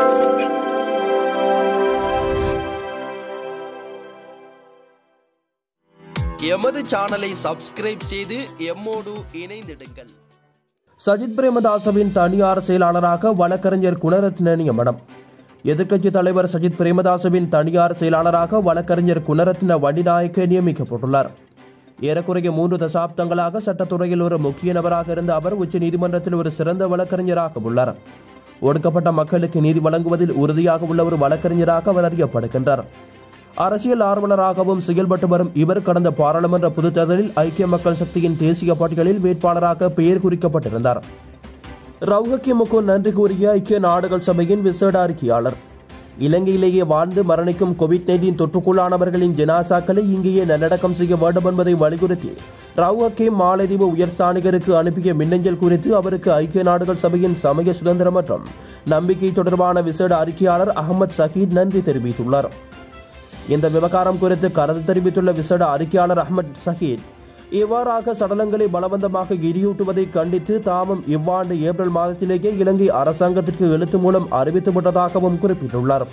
எமது சேனலை சப்ஸ்கிரைப் செய்து எம்மோடு இணைந்திடுங்கள் சஜித் பிரேமதாசவின் தனியார் செயலாளராக வழக்கறிஞர் குணரத்ன நியமனம் எதிர்க்கட்சி தலைவர் சஜித் பிரேமதாசவின் தனியார் செயலாளராக வழக்கறிஞர் குணரத்ன வண்டிநாயக்க நியமிக்கப்பட்டுள்ளார் ஏறக்குறைய மூன்று தசாப்தங்களாக சட்டத்துறையில் ஒரு முக்கிய நபராக இருந்த அவர் உச்சநீதிமன்றத்தில் ஒரு சிறந்த வழக்கறிஞராக உள்ளார் ஒடுக்கப்பட்ட மக்களுக்கு நீதி வழங்குவதில் உறுதியாக உள்ள ஒரு வழக்கறிஞராக அவர் அறியப்படுகின்றார் அரசியல் ஆர்வலராகவும் செயல்பட்டு வரும் இவர் கடந்த பாராளுமன்ற பொதுத் தேர்தலில் ஐக்கிய மக்கள் சக்தியின் தேசிய பட்டியலில் வேட்பாளராக பெயர் குறிக்கப்பட்டிருந்தார் ரவுஹக்கிமுக்கு நன்றி கூறிய ஐக்கிய நாடுகள் சபையின் விசேட அறிக்கையாளர் இலங்கையிலேயே வாழ்ந்து மரணிக்கும் கோவிட் நைன்டீன் தொற்றுக்குள்ளானவர்களின் ஜனாசாக்களை இங்கேயே நல்லடக்கம் செய்ய வேண்டும் என்பதை வலியுறுத்தி ரவுஹக்கே மாலதீவு உயர்ஸ்தானிகருக்கு அனுப்பிய மின்னஞ்சல் குறித்து அவருக்கு ஐக்கிய நாடுகள் சபையின் சமய சுதந்திரம் மற்றும் நம்பிக்கை தொடர்பான விசேட அறிக்கையாளர் அகமது சகீத் நன்றி தெரிவித்துள்ளார் இந்த விவகாரம் குறித்து கருத்து தெரிவித்துள்ள விசேட அறிக்கையாளர் அஹ்மத் சஹீத் இவ்வாறாக சடலங்களை பலவந்தமாக எரியூட்டுவதை கண்டித்து தாமும் இவ்வாண்டு ஏப்ரல் மாதத்திலேயே இலங்கை அரசாங்கத்திற்கு எழுத்து மூலம் அறிவித்து விட்டதாகவும் குறிப்பிட்டுள்ளார்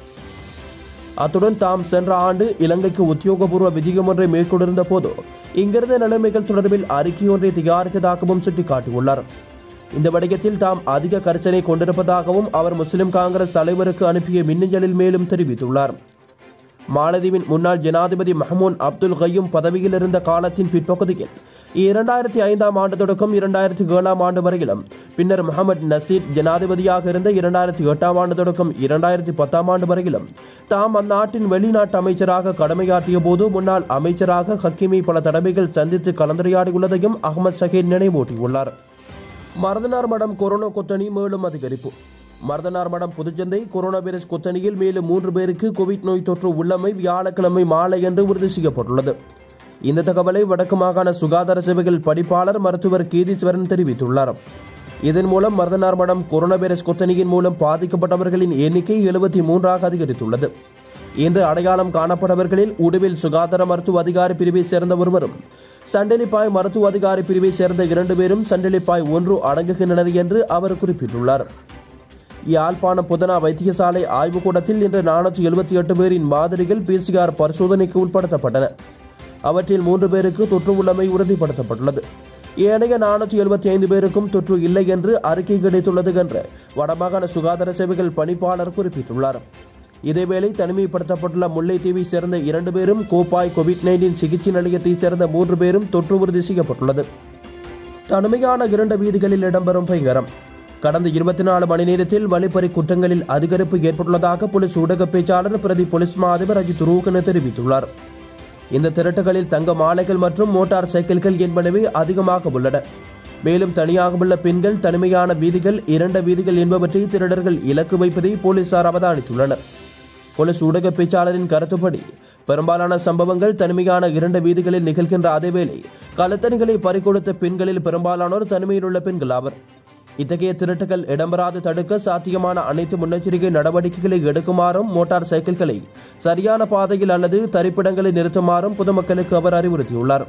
அத்துடன் தாம் சென்ற ஆண்டு இலங்கைக்கு உத்தியோகபூர்வ விஜயம் ஒன்றை மேற்கொண்டிருந்த போது இங்கிருந்த நிலைமைகள் தொடர்பில் அறிக்கை ஒன்றை தயாரித்ததாகவும் சுட்டிக்காட்டியுள்ளார் இந்த வடிகத்தில் தாம் அதிக கரிசனை கொண்டிருப்பதாகவும் அவர் முஸ்லிம் காங்கிரஸ் தலைவருக்கு அனுப்பிய மின்னஞ்சலில் மேலும் தெரிவித்துள்ளார் மாலதீவின் முன்னாள் ஜனாதிபதி மஹமூன் அப்துல் கய்யும் பதவியில் இருந்த காலத்தின் பிற்பகுதியில் இரண்டாயிரத்தி ஐந்தாம் ஆண்டு தொடக்கம் இரண்டாயிரத்தி ஏழாம் ஆண்டு வரையிலும் பின்னர் முகமது நசீர் ஜனாதிபதியாக இருந்த இரண்டாயிரத்தி எட்டாம் ஆண்டு தொடக்கம் இரண்டாயிரத்தி பத்தாம் ஆண்டு வரையிலும் தாம் அந்நாட்டின் வெளிநாட்டு அமைச்சராக கடமையாற்றிய போது முன்னாள் அமைச்சராக ஹக்கிமை பல தடவைகள் சந்தித்து கலந்துரையாடியுள்ளதையும் அகமது ஷஹீத் நினைவூட்டியுள்ளார் மருதனார் மடம் கொரோனா கொத்தணி மேலும் அதிகரிப்பு மருதனார் மடம் புதுச்சந்தை கொரோனா வைரஸ் கொத்தணியில் மேலும் மூன்று பேருக்கு கோவிட் நோய் தொற்று உள்ளமை வியாழக்கிழமை மாலை என்று உறுதி செய்யப்பட்டுள்ளது இந்த தகவலை வடக்கு மாகாண சுகாதார சேவைகள் படிப்பாளர் மருத்துவர் கீதீஸ்வரன் தெரிவித்துள்ளார் இதன் மூலம் மருதனார் மடம் கொரோனா வைரஸ் கொத்தணியின் மூலம் பாதிக்கப்பட்டவர்களின் எண்ணிக்கை எழுபத்தி மூன்றாக அதிகரித்துள்ளது இன்று அடையாளம் காணப்பட்டவர்களில் உடுவில் சுகாதார மருத்துவ அதிகாரி பிரிவை சேர்ந்த ஒருவரும் சண்டெலிப்பாய் மருத்துவ அதிகாரி பிரிவை சேர்ந்த இரண்டு பேரும் சண்டெலிப்பாய் ஒன்று அடங்குகின்றனர் என்று அவர் குறிப்பிட்டுள்ளார் யாழ்ப்பாணம் புதனா வைத்தியசாலை ஆய்வுக்கூடத்தில் இன்று நானூற்றி எழுபத்தி எட்டு பேரின் மாதிரிகள் பிசிஆர் பரிசோதனைக்கு உட்படுத்தப்பட்டன அவற்றில் மூன்று பேருக்கு தொற்று உள்ளமை உறுதிப்படுத்தப்பட்டுள்ளது ஏனைய நானூற்றி எழுபத்தி ஐந்து பேருக்கும் தொற்று இல்லை என்று அறிக்கை கிடைத்துள்ளது என்று வடமாகாண சுகாதார சேவைகள் பணிப்பாளர் குறிப்பிட்டுள்ளார் இதேவேளை தனிமைப்படுத்தப்பட்டுள்ள முல்லைத்தீவை சேர்ந்த இரண்டு பேரும் கோப்பாய் கோவிட் நைன்டீன் சிகிச்சை நிலையத்தை சேர்ந்த மூன்று பேரும் தொற்று உறுதி செய்யப்பட்டுள்ளது தனிமையான இரண்டு வீதிகளில் இடம்பெறும் பயங்கரம் கடந்த இருபத்தி நாலு மணி நேரத்தில் வழிப்பறி குற்றங்களில் அதிகரிப்பு ஏற்பட்டுள்ளதாக போலீஸ் ஊடக பேச்சாளர் பிரதி போலீஸ் மா அதிபர் அஜித் ரூகன தெரிவித்துள்ளார் இந்த திருட்டுகளில் தங்க மாலைகள் மற்றும் மோட்டார் சைக்கிள்கள் என்பனவே அதிகமாக உள்ளன மேலும் தனியாக உள்ள பெண்கள் தனிமையான வீதிகள் இரண்ட வீதிகள் என்பவற்றை திருடர்கள் இலக்கு வைப்பதை போலீசார் அவதானித்துள்ளனர் போலீஸ் ஊடக பேச்சாளரின் கருத்துப்படி பெரும்பாலான சம்பவங்கள் தனிமையான இரண்டு வீதிகளில் நிகழ்கின்ற அதேவேளை களத்தணிகளை பறிகொடுத்த பெண்களில் பெரும்பாலானோர் தனிமையில் உள்ள பெண்கள் ஆவர் இத்தகைய திருட்டுகள் இடம்பெறாது தடுக்க சாத்தியமான அனைத்து முன்னெச்சரிக்கை நடவடிக்கைகளை எடுக்குமாறும் மோட்டார் சைக்கிள்களை சரியான பாதையில் அல்லது தரிப்பிடங்களை நிறுத்துமாறும் பொதுமக்களுக்கு அவர் அறிவுறுத்தியுள்ளார்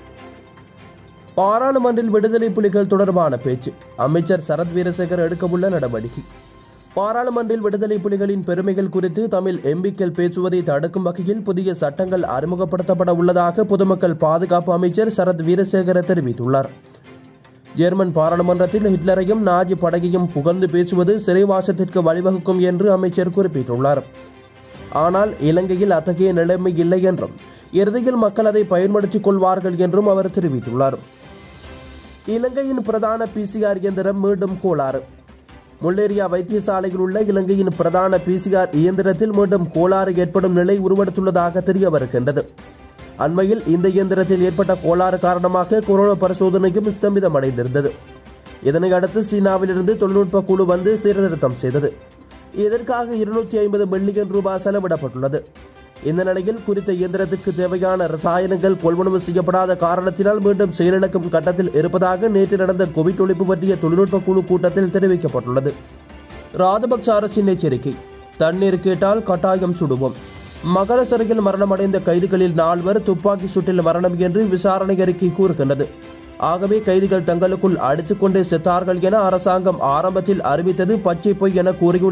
பாராளுமன்றில் விடுதலை புலிகள் தொடர்பான பேச்சு அமைச்சர் சரத் வீரசேகர் எடுக்கவுள்ள நடவடிக்கை பாராளுமன்றில் விடுதலை புலிகளின் பெருமைகள் குறித்து தமிழ் எம்பிக்கள் பேசுவதை தடுக்கும் வகையில் புதிய சட்டங்கள் அறிமுகப்படுத்தப்பட உள்ளதாக பொதுமக்கள் பாதுகாப்பு அமைச்சர் சரத் வீரசேகர தெரிவித்துள்ளார் ஜெர்மன் பாராளுமன்றத்தில் ஹிட்லரையும் நாஜி படையையும் புகழ்ந்து பேசுவது சிறைவாசத்திற்கு வழிவகுக்கும் என்று அமைச்சர் குறிப்பிட்டுள்ளார் ஆனால் இலங்கையில் அத்தகைய நிலைமை இல்லை என்றும் இறுதியில் மக்கள் அதை பயன்படுத்திக் கொள்வார்கள் என்றும் அவர் தெரிவித்துள்ளார் இலங்கையின் பிரதான பிசிஆர் இயந்திரம் மீண்டும் கோளாறு முல்லேரியா வைத்தியசாலையில் உள்ள இலங்கையின் பிரதான பிசிஆர் இயந்திரத்தில் மீண்டும் கோளாறு ஏற்படும் நிலை உருவெடுத்துள்ளதாக தெரிய வருகின்றது அண்மையில் இந்த இயந்திரத்தில் ஏற்பட்ட கோளாறு காரணமாக கொரோனா பரிசோதனையும் ஸ்தம்பிதம் அடைந்திருந்தது இதனை அடுத்து சீனாவிலிருந்து தொழில்நுட்ப குழு வந்து சீர்திருத்தம் செய்தது இதற்காக இருநூற்றி ஐம்பது மில்லியன் ரூபாய் செலவிடப்பட்டுள்ளது இந்த நிலையில் குறித்த இயந்திரத்துக்கு தேவையான ரசாயனங்கள் கொள்வனவு செய்யப்படாத காரணத்தினால் மீண்டும் செயலிழக்கும் கட்டத்தில் இருப்பதாக நேற்று நடந்த கோவிட் ஒழிப்பு பற்றிய தொழில்நுட்ப குழு கூட்டத்தில் தெரிவிக்கப்பட்டுள்ளது ராஜபக்ச அரசின் எச்சரிக்கை தண்ணீர் கேட்டால் கட்டாயம் சுடுவோம் மகர சிறையில் மரணமடைந்த கைதிகளில் நால்வர் துப்பாக்கி சூட்டில் மரணம் என்று விசாரணை அறிக்கை கூறுகின்றது ஆகவே கைதிகள் தங்களுக்குள் அடித்துக்கொண்டே செத்தார்கள் என அரசாங்கம் ஆரம்பத்தில் அறிவித்தது பச்சை பொய் என கூறியுள்ள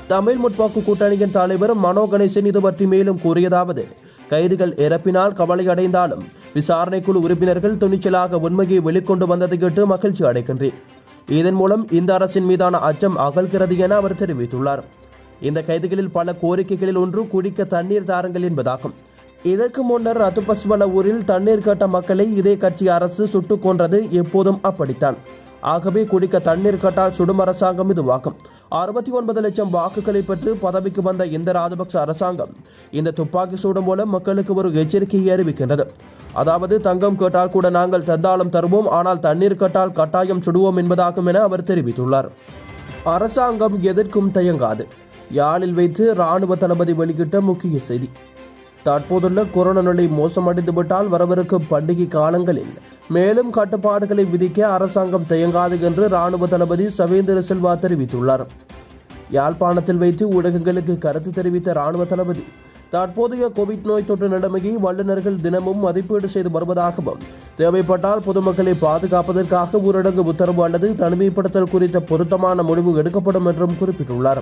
தமிழ் முற்போக்கு கூட்டணியின் தலைவர் மனோ கணேசன் இது பற்றி மேலும் கூறியதாவது கைதுகள் இறப்பினால் கவலை அடைந்தாலும் விசாரணைக்குழு உறுப்பினர்கள் துணிச்சலாக உண்மையை வெளிக்கொண்டு வந்ததை கேட்டு மகிழ்ச்சி அடைகின்றேன் இதன் மூலம் இந்த அரசின் மீதான அச்சம் அகல்கிறது என அவர் தெரிவித்துள்ளார் இந்த கைதுகளில் பல கோரிக்கைகளில் ஒன்று குடிக்க தண்ணீர் தாருங்கள் என்பதாகும் இதற்கு முன்னர் ரத்துபஸ்வல ஊரில் தண்ணீர் கேட்ட மக்களை இதே கட்சி அரசு சுட்டுக் கொன்றது எப்போதும் அப்படித்தான் ஆகவே குடிக்க தண்ணீர் கட்டால் சுடும் அரசாங்கம் இதுவாகும் அறுபத்தி ஒன்பது லட்சம் வாக்குகளை பெற்று பதவிக்கு வந்த இந்த ராஜபக்ச அரசாங்கம் இந்த துப்பாக்கி சூடும் மூலம் மக்களுக்கு ஒரு எச்சரிக்கையை அறிவிக்கின்றது அதாவது தங்கம் கேட்டால் கூட நாங்கள் தந்தாலும் தருவோம் ஆனால் தண்ணீர் கேட்டால் கட்டாயம் சுடுவோம் என்பதாகும் என அவர் தெரிவித்துள்ளார் அரசாங்கம் எதற்கும் தயங்காது யாழில் வைத்து ராணுவ தளபதி வெளியிட்ட முக்கிய செய்தி தற்போதுள்ள கொரோனா நிலை மோசமடைந்துவிட்டால் வரவிருக்கும் பண்டிகை காலங்களில் மேலும் கட்டுப்பாடுகளை விதிக்க அரசாங்கம் தயங்காது என்று ராணுவ தளபதி சவேந்திர செல்வா தெரிவித்துள்ளார் யாழ்ப்பாணத்தில் வைத்து ஊடகங்களுக்கு கருத்து தெரிவித்த ராணுவ தளபதி தற்போதைய கோவிட் நோய் தொற்று நிலைமையை வல்லுநர்கள் தினமும் மதிப்பீடு செய்து வருவதாகவும் தேவைப்பட்டால் பொதுமக்களை பாதுகாப்பதற்காக ஊரடங்கு உத்தரவு அல்லது தனிமைப்படுத்தல் குறித்த பொருத்தமான முடிவு எடுக்கப்படும் என்றும் குறிப்பிட்டுள்ளார்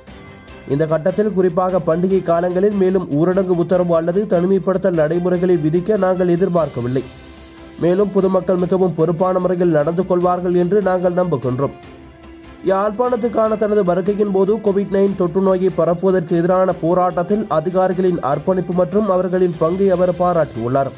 இந்த கட்டத்தில் குறிப்பாக பண்டிகை காலங்களில் மேலும் ஊரடங்கு உத்தரவு அல்லது தனிமைப்படுத்தல் நடைமுறைகளை விதிக்க நாங்கள் எதிர்பார்க்கவில்லை மேலும் பொதுமக்கள் மிகவும் பொறுப்பான முறையில் நடந்து கொள்வார்கள் என்று நாங்கள் நம்புகின்றோம் யாழ்ப்பாணத்துக்கான தனது வருகையின் போது கோவிட் நைன் தொற்று நோயை பரப்புவதற்கு எதிரான போராட்டத்தில் அதிகாரிகளின் அர்ப்பணிப்பு மற்றும் அவர்களின் பங்கை அவர் பாராட்டியுள்ளார்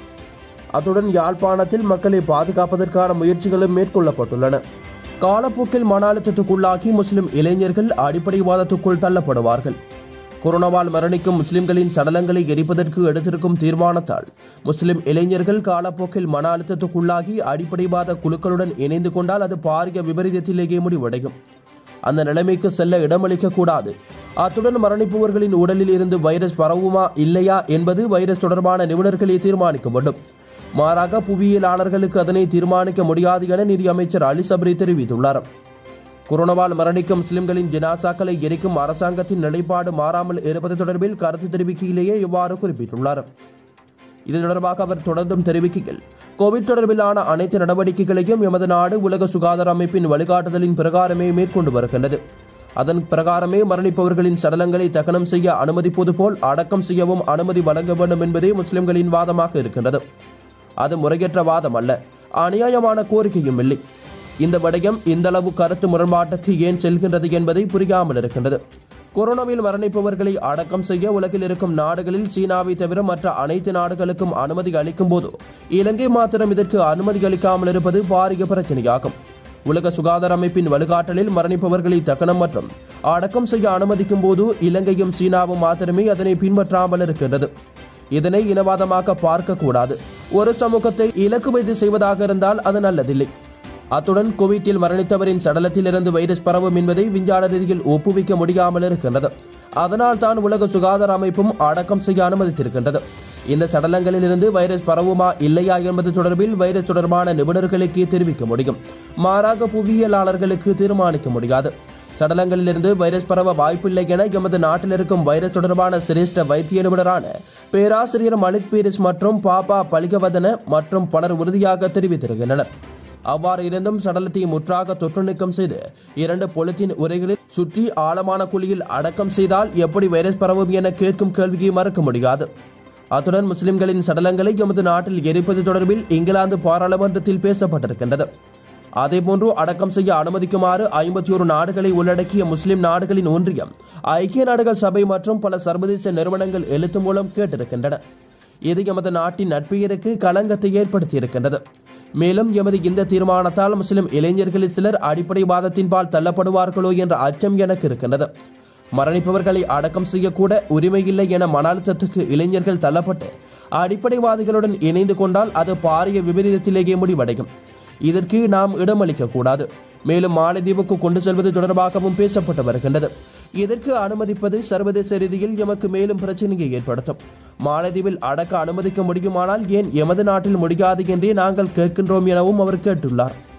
அத்துடன் யாழ்ப்பாணத்தில் மக்களை பாதுகாப்பதற்கான முயற்சிகளும் மேற்கொள்ளப்பட்டுள்ளன காலப்போக்கில் மன அழுத்தத்துக்குள்ளாகி முஸ்லிம் இளைஞர்கள் அடிப்படைவாதத்துக்குள் தள்ளப்படுவார்கள் கொரோனாவால் மரணிக்கும் முஸ்லிம்களின் சடலங்களை எரிப்பதற்கு எடுத்திருக்கும் தீர்மானத்தால் முஸ்லிம் இளைஞர்கள் காலப்போக்கில் மன அழுத்தத்துக்குள்ளாகி அடிப்படைவாத குழுக்களுடன் இணைந்து கொண்டால் அது பாரிய விபரீதத்திலேயே முடிவடையும் அந்த நிலைமைக்கு செல்ல இடமளிக்க கூடாது அத்துடன் மரணிப்பவர்களின் உடலில் இருந்து வைரஸ் பரவுமா இல்லையா என்பது வைரஸ் தொடர்பான நிபுணர்களே தீர்மானிக்க வேண்டும் மாறாக புவியியலாளர்களுக்கு அதனை தீர்மானிக்க முடியாது என நிதியமைச்சர் அலி சப்ரி தெரிவித்துள்ளார் கொரோனாவால் மரணிக்கும் முஸ்லிம்களின் ஜனாசாக்களை எரிக்கும் அரசாங்கத்தின் நிலைப்பாடு மாறாமல் இருப்பது தொடர்பில் கருத்து தெரிவிக்கையிலேயே இவ்வாறு குறிப்பிட்டுள்ளார் இது தொடர்பாக அவர் தொடர்ந்தும் தெரிவிக்கையில் கோவிட் தொடர்பிலான அனைத்து நடவடிக்கைகளையும் எமது நாடு உலக சுகாதார அமைப்பின் வழிகாட்டுதலின் பிரகாரமே மேற்கொண்டு வருகின்றது அதன் பிரகாரமே மரணிப்பவர்களின் சடலங்களை தகனம் செய்ய அனுமதிப்பது போல் அடக்கம் செய்யவும் அனுமதி வழங்க வேண்டும் என்பதே முஸ்லிம்களின் வாதமாக இருக்கின்றது அது முறையற்ற வாதம் அல்ல அநியாயமான கோரிக்கையும் இல்லை இந்த விடயம் இந்தளவு கருத்து முரண்பாட்டுக்கு ஏன் செல்கின்றது என்பதை புரியாமல் இருக்கின்றது கொரோனாவில் மரணிப்பவர்களை அடக்கம் செய்ய உலகில் இருக்கும் நாடுகளில் சீனாவை தவிர மற்ற அனைத்து நாடுகளுக்கும் அனுமதி அளிக்கும் போது இலங்கை மாத்திரம் இதற்கு அனுமதி அளிக்காமல் இருப்பது பாரிய பிரச்சனையாகும் உலக சுகாதார அமைப்பின் வழிகாட்டலில் மரணிப்பவர்களை தகனம் மற்றும் அடக்கம் செய்ய அனுமதிக்கும் போது இலங்கையும் சீனாவும் மாத்திரமே அதனை பின்பற்றாமல் இருக்கின்றது இதனை இனவாதமாக பார்க்கக்கூடாது ஒரு சமூகத்தை இலக்கு வைத்து செய்வதாக இருந்தால் அது நல்லதில்லை அத்துடன் கோவிட்டில் மரணித்தவரின் சடலத்திலிருந்து வைரஸ் பரவும் என்பதை விஞ்ஞான ரீதியில் ஒப்புவிக்க முடியாமல் இருக்கின்றது அதனால் தான் உலக சுகாதார அமைப்பும் அடக்கம் செய்ய அனுமதித்திருக்கின்றது இந்த சடலங்களிலிருந்து வைரஸ் பரவுமா இல்லையா என்பது தொடர்பில் வைரஸ் தொடர்பான நிபுணர்களுக்கே தெரிவிக்க முடியும் மாறாக புவியியலாளர்களுக்கு தீர்மானிக்க முடியாது சடலங்களிலிருந்து வைரஸ் பரவ வாய்ப்பில்லை என எமது நாட்டில் இருக்கும் வைரஸ் தொடர்பான சிரேஷ்ட வைத்திய நிபுணரான பேராசிரியர் மலித் பீரிஸ் மற்றும் பாப்பா பலிகவதன மற்றும் பலர் உறுதியாக தெரிவித்திருக்கின்றனர் அவ்வாறு இருந்தும் சடலத்தை முற்றாக தொற்று நீக்கம் செய்து இரண்டு பொலித்தீன் உரைகளில் சுற்றி ஆழமான குழியில் அடக்கம் செய்தால் எப்படி வைரஸ் பரவும் என கேட்கும் கேள்வியை மறுக்க முடியாது அத்துடன் முஸ்லிம்களின் சடலங்களை எமது நாட்டில் எரிப்பது தொடர்பில் இங்கிலாந்து பாராளுமன்றத்தில் பேசப்பட்டிருக்கின்றது அதேபோன்று அடக்கம் செய்ய அனுமதிக்குமாறு ஐம்பத்தி ஒரு நாடுகளை உள்ளடக்கிய முஸ்லிம் நாடுகளின் ஒன்றியம் ஐக்கிய நாடுகள் சபை மற்றும் பல சர்வதேச நிறுவனங்கள் எழுத்து மூலம் கேட்டிருக்கின்றன இது எமது நாட்டின் நட்பெயருக்கு களங்கத்தை ஏற்படுத்தியிருக்கின்றது மேலும் எமது இந்த தீர்மானத்தால் முஸ்லிம் இளைஞர்களில் சிலர் அடிப்படைவாதத்தின்பால் தள்ளப்படுவார்களோ என்ற அச்சம் எனக்கு இருக்கின்றது மரணிப்பவர்களை அடக்கம் செய்யக்கூட உரிமையில்லை என மன அழுத்தத்துக்கு இளைஞர்கள் தள்ளப்பட்டு அடிப்படைவாதிகளுடன் இணைந்து கொண்டால் அது பாரிய விபரீதத்திலேயே முடிவடையும் இதற்கு நாம் இடமளிக்க கூடாது மேலும் மாலத்தீவுக்கு கொண்டு செல்வது தொடர்பாகவும் பேசப்பட்டு வருகின்றது இதற்கு அனுமதிப்பது சர்வதேச ரீதியில் எமக்கு மேலும் பிரச்சனையை ஏற்படுத்தும் மாலத்தீவில் அடக்க அனுமதிக்க முடியுமானால் ஏன் எமது நாட்டில் முடியாது என்றே நாங்கள் கேட்கின்றோம் எனவும் அவர் கேட்டுள்ளார்